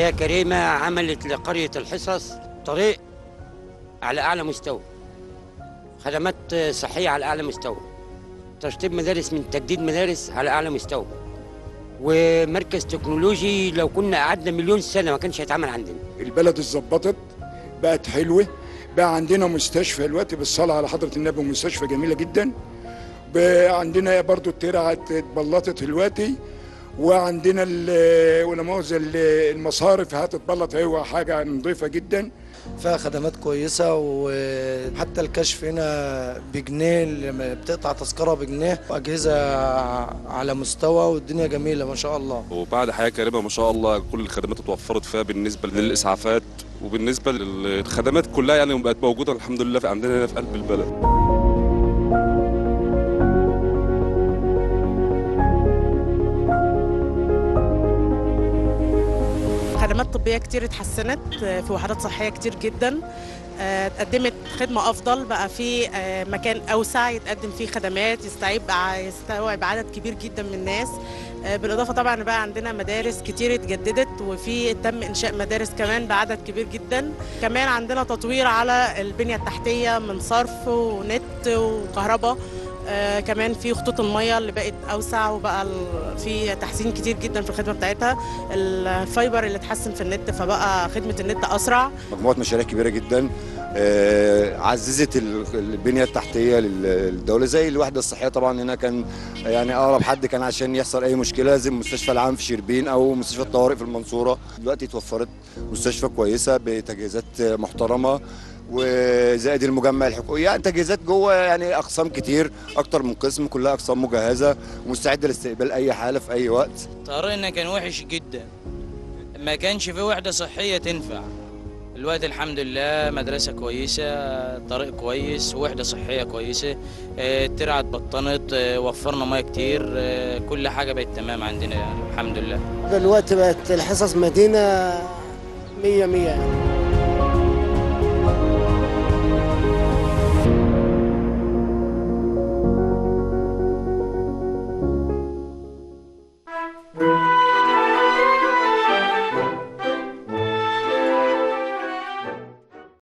حياة كريمة عملت لقرية الحصص طريق على أعلى مستوى خدمات صحية على أعلى مستوى تشطيب مدارس من تجديد مدارس على أعلى مستوى ومركز تكنولوجي لو كنا قعدنا مليون سنة ما كانش هيتعمل عندنا البلد اتظبطت بقت حلوه بقى عندنا مستشفى دلوقتي بالصلاه على حضره النبي مستشفى جميله جدا بقى عندنا برضو الترعه اتبلطت دلوقتي وعندنا ال- ولا مؤاخذه ال- المصارف هتتبلط هو حاجه نظيفه جدا فيها خدمات كويسة وحتى الكشف هنا بجنيه لما بتقطع تذكرة بجنيه وأجهزة على مستوى والدنيا جميلة ما شاء الله وبعد حياه كريمه ما شاء الله كل الخدمات اتوفرت فيها بالنسبه للاسعافات وبالنسبه للخدمات كلها يعني بقت موجوده الحمد لله في عندنا هنا في قلب البلد خدمات طبية كتير اتحسنت آه، في وحدات صحية كتير جدا آه، اتقدمت خدمة أفضل بقى في آه، مكان أوسع يتقدم فيه خدمات يستوعب يستوعب عدد كبير جدا من الناس آه، بالإضافة طبعا بقى عندنا مدارس كتير اتجددت وفي تم إنشاء مدارس كمان بعدد كبير جدا كمان عندنا تطوير على البنية التحتية من صرف ونت وكهرباء آه كمان في خطوط المية اللي بقت أوسع وبقى ال- في تحسين كتير جدا في الخدمة بتاعتها الفايبر اللي اتحسن في النت فبقى خدمة النت أسرع مجموعه مشاريع كبيره جدا آه، عززت ال- البنيه التحتيه لل- للدوله زي الوحده الصحيه طبعا هنا كان يعني اقرب حد كان عشان يحصل اي مشكله لازم مستشفى العام في شربين او مستشفى الطوارئ في المنصوره دلوقتي اتوفرت مستشفى كويسه بتجهيزات محترمه وزائد المجمع الحقوقي يعني تجهيزات جوه يعني اقسام كتير اكتر من قسم كلها اقسام مجهزه ومستعده لاستقبال اي حاله في اي وقت طريقنا كان وحش جدا ما كانش في وحدة صحية تنفع الوقت الحمد لله مدرسة كويسة طريق كويس وحدة صحية كويسة آه، الترعة اتبطنت آه، وفرنا مياه كتير آه، كل حاجة بقت تمام عندنا يعني الحمد لله دلوقتي بقت الحصص مدينة مية مية يعني